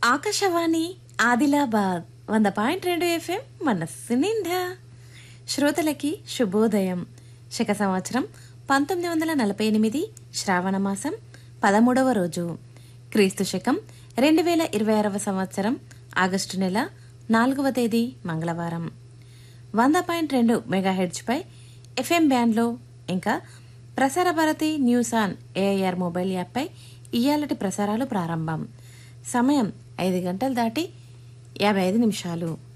ఆకాశవాణి ఆదిలాబాద్ వంద పాయింట్ రెండు ఎఫ్ఎం మనస్సు నిండా శ్రోతలకి శుభోదయం శక సంవత్సరం పంతొమ్మిది వందల నలభై ఎనిమిది శ్రావణ మాసం పదమూడవ రోజు క్రీస్తు శకం రెండు వేల ఇరవై ఆరవ సంవత్సరం ఆగస్టు నెల నాలుగవ తేదీ మంగళవారం వంద పాయింట్ రెండు మెగాహెడ్జ్పై ఎఫ్ఎం బ్యాండ్లో ఇంకా Prasar Bharati news on AIR mobile యాప్పై ఇయాలటి ప్రసారాలు ప్రారంభం సమయం ఐదు గంటలు దాటి యాభై ఐదు నిమిషాలు